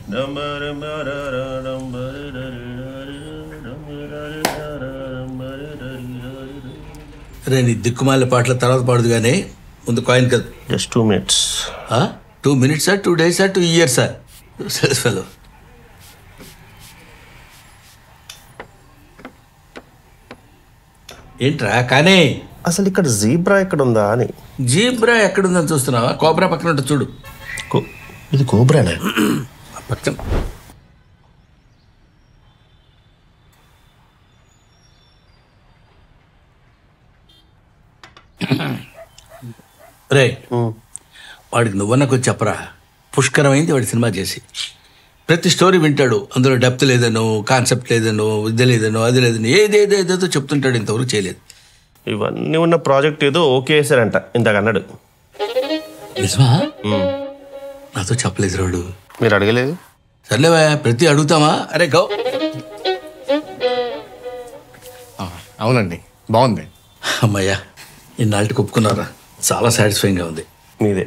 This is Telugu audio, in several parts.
రే నీ దిక్కుమాల పాటల తర్వాత పాడదు కానీ ముందు కాయిన్ కదా జస్ట్ టూ మినిట్స్ టూ మినిట్సా టూ డేసా టూ ఇయర్సా ఫెలో ఏంట్రా కానీ అసలు ఇక్కడ జీబ్రా ఎక్కడ ఉందా అని జీబ్రా ఎక్కడుందని చూస్తున్నావా కోబ్రా పక్కన ఉంటుంది చూడు కో- ఇది కోబ్రానా ఆ పక్కన రే వాడికి నువ్వన్న కొంచెం చెప్పరా పుష్కరమైంది వాడి సినిమా చేసి ప్రతి స్టోరీ వింటాడు అందులో డెప్త్ లేదనో కాన్సెప్ట్ లేదనో ఇది లేదనో అది లేదనో ఏదేదో ఏదేదో చెప్తుంటాడు ఇంతవరకు చేయలేదు ఇవన్నీ ఉన్న ప్రాజెక్ట్ ఏదో ఓకే వేసారంట ఇందాక అన్నాడు నిజమా నాతో చెప్పలేదు రాడు మీరు అడగలేదు సర్లేవా ప్రతి అడుగుతామా అరే గో అవునండి బాగుంది అమ్మయ్యా ఇన్నాళ్ళకి ఒప్పుకున్నారా చాలా సాటిస్ఫైయింగ్గా ఉంది మీదే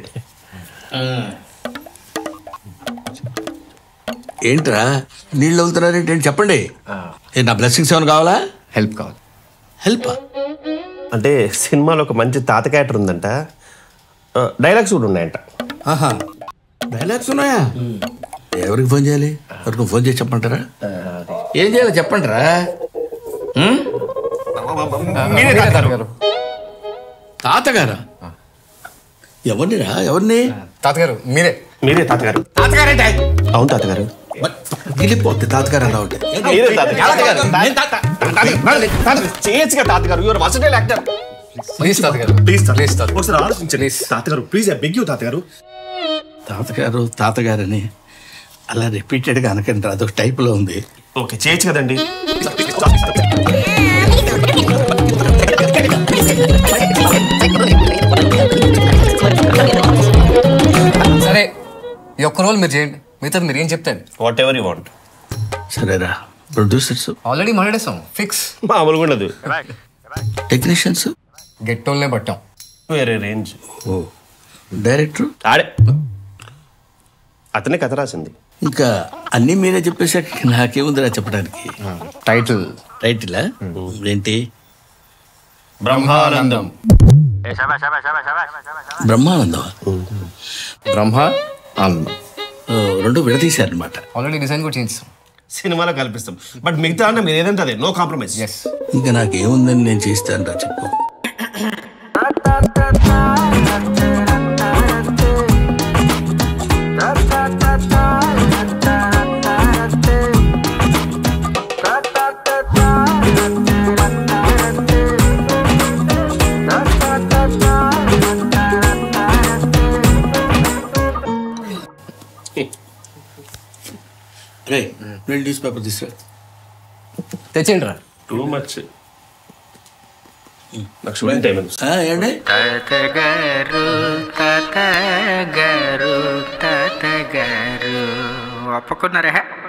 ఏంట్రా నీళ్ళు వదులుతున్నారేంటి ఏంటి చెప్పండి ఏ నా బ్లెస్సింగ్స్ ఏమైనా కావాలా హెల్ప్ కావాలి హెల్ప్ అంటే సినిమాలో ఒక మంచి తాత క్యారెక్టర్ ఉందంట డైలాగ్స్ కూడా ఉన్నాయంట ఆహా డైలాగ్స్ ఉన్నాయా ఎవరికి ఫోన్ చేయాలి ఎవరికి ఫోన్ చేసి చెప్పమంటారా ఏం చేయాలి చెప్పండిరా ఉం? తాతగారు తాతగారా ఎవరినిరా ఎవరిని తాతగారు మీరే మీరే తాతగారు తాతగారేంటి అవును తాతగారు గిలిపోద్ది తాతగారు అలా ఉంటే మీరే తాతగారు చేయొచ్చుగా తాతగారు యువర్ వర్సటైల్ యాక్టర్ ప్లీజ్ తాతగారు ప్లీజ్ తాత- ప్లీజ్ తాత ఒకసారి ఆలోచించండి తాతగారు ప్లీజ్ ఐ బెగ్ యూ తాతగారు తాతగారు తాతగారని అలా రిపీటెడ్గా అనకండి అదొక టైప్లో ఉంది ఓకే చేయొచ్చు కదండి సరే ఈ ఒక్క రోల్ మీరు చేయండి మిగతాది మీరు ఏం చెప్తాను వాట్ ఎవర్ యూ వాంట్ సరేరా ప్రొడ్యూసర్స్ ఆల్రెడీ మాట్లాడేస్తాం ఫిక్స్ మామూలుగా ఉండదు టెక్నీషియన్స్ గెట్టోల్నే పట్టాం వేరే రేంజ్ ఓ డైరెక్టర్ ఆడే అతనే కథ రాసింది ఇంకా అన్నీ మీరే చెప్పేసాక నాకేముందిరా చెప్పడానికి టైటిల్ రైట్లా ఏంటి బ్రహ్మానందం బ్రహ్మానందం బ్రహ్మ ఆనందం ఓ, రెండు విడదీశారనమాట ఆల్రెడీ డిజైన్ కూడా చేయించాం సినిమాలో కల్పిస్తాం బట్ మిగతా అంటే మీరు ఏదంటే అదే నో కాంప్రమైజ్ ఎస్ ఇంకా నాకేముందని నేను చేస్తాను రా చెప్పు రే రెండు న్యూస్ పేపర్ తీసుకురా తెచ్చేయండి రా టూ మచ్ నాకు షూటింగ్ టైం ఉంది. ఆ, ఏంటి తాతగారు తాతగారు తాతగారు ఒప్పుకున్నారా